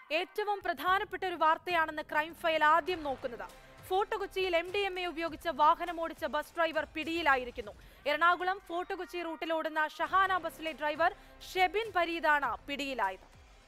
ഏറ്റവും പ്രധാനപ്പെട്ട ഒരു വാർത്തയാണെന്ന് ക്രൈം ഫയൽ ആദ്യം നോക്കുന്നത് ഫോർട്ട് കൊച്ചിയിൽ എം ഡി എം എ ഉപയോഗിച്ച് വാഹനമോടിച്ച ബസ് ഡ്രൈവർ പിടിയിലായിരിക്കുന്നു എറണാകുളം ഫോർട്ട് കൊച്ചി റൂട്ടിൽ ഓടുന്ന ഷഹാന ബസ്സിലെ ഡ്രൈവർ ഷെബിൻ പരീദാണ് പിടിയിലായത്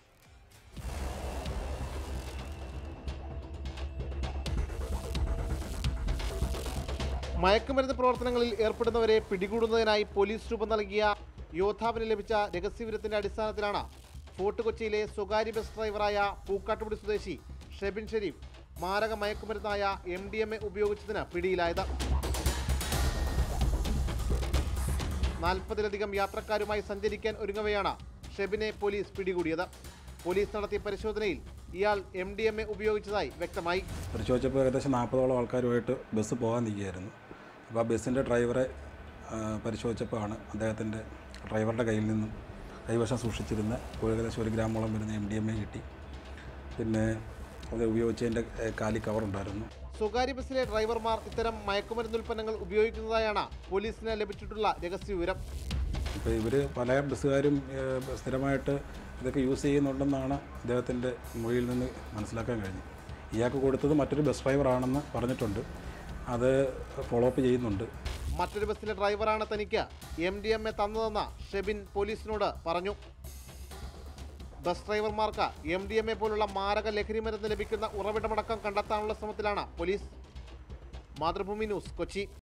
മയക്കുമരുന്ന് പ്രവർത്തനങ്ങളിൽ ഏർപ്പെടുന്നവരെ പിടികൂടുന്നതിനായി പോലീസ് രൂപം നൽകിയ യോദ്ധാവിന് ലഭിച്ച രഹസ്യവിവരത്തിന്റെ അടിസ്ഥാനത്തിലാണ് ഫോർട്ട് കൊച്ചിയിലെ സ്വകാര്യ ബസ് ഡ്രൈവറായ പൂക്കാട്ടുപടി സ്വദേശി ഷെബിൻ ഷെരീഫ് മാരക മയക്കുമരുന്നായ എം ഡി എം എ ഉപയോഗിച്ചതിന് പിടിയിലായത് നാൽപ്പതിലധികം യാത്രക്കാരുമായി സഞ്ചരിക്കാൻ ഒരുങ്ങവെയാണ് ഷെബിനെ പോലീസ് പിടികൂടിയത് പോലീസ് നടത്തിയ പരിശോധനയിൽ ഇയാൾ എം ഡി എം എ ഉപയോഗിച്ചതായി വ്യക്തമായി പരിശോധിച്ചപ്പോൾ ഏകദേശം നാൽപ്പതോളം ആൾക്കാരുമായിട്ട് ബസ് പോകാൻ നിൽക്കുകയായിരുന്നു അപ്പോൾ ആ ബസ്സിൻ്റെ ഡ്രൈവറെ ആ, പരിശോധിച്ചപ്പോഴാണ് അദ്ദേഹത്തിൻ്റെ ഡ്രൈവറുടെ കയ്യിൽ നിന്നും കൈവശം സൂക്ഷിച്ചിരുന്ന ഏകദേശം ഒരു ഗ്രാമോളം വരുന്ന എം ഡി എം എ കിട്ടി പിന്നെ അത് ഉപയോഗിച്ചതിൻ്റെ ഏ, കാലി കവറുണ്ടായിരുന്നു സ്വകാര്യ ബസ്സിലെ ഡ്രൈവർമാർ ഇത്തരം മയക്കുമരുന്ന് ഉൽപ്പന്നങ്ങൾ ഉപയോഗിക്കുന്നതായാണ് പോലീസിന് ലഭിച്ചിട്ടുള്ള രഹസ്യവിവരം ഇപ്പോൾ ഇവർ പല ബസ്സുകാരും ഏ, സ്ഥിരമായിട്ട് ഇതൊക്കെ യൂസ് ചെയ്യുന്നുണ്ടെന്നാണ് അദ്ദേഹത്തിൻ്റെ മൊഴിയിൽ നിന്ന് മനസ്സിലാക്കാൻ കഴിഞ്ഞത് ഇയാൾക്ക് കൊടുത്തത് മറ്റൊരു ബസ് ഡ്രൈവറാണെന്ന് പറഞ്ഞിട്ടുണ്ട് അത് ഫോളോ അപ്പ് ചെയ്യുന്നുണ്ട് മറ്റൊരു ബസ്സിലെ ഡ്രൈവറാണ് തനിക്ക് എം ഡി എം എ തന്നതെന്ന് ഷെബിൻ പോലീസിനോട് പറഞ്ഞു ബസ് ഡ്രൈവർമാർക്ക് എം ഡി എം എ പോലുള്ള മാരക ലഹരി മരുന്ന് ലഭിക്കുന്ന ഉറവിടമടക്കം കണ്ടെത്താനുള്ള ശ്രമത്തിലാണ് പോലീസ് മാതൃഭൂമി ന്യൂസ് കൊച്ചി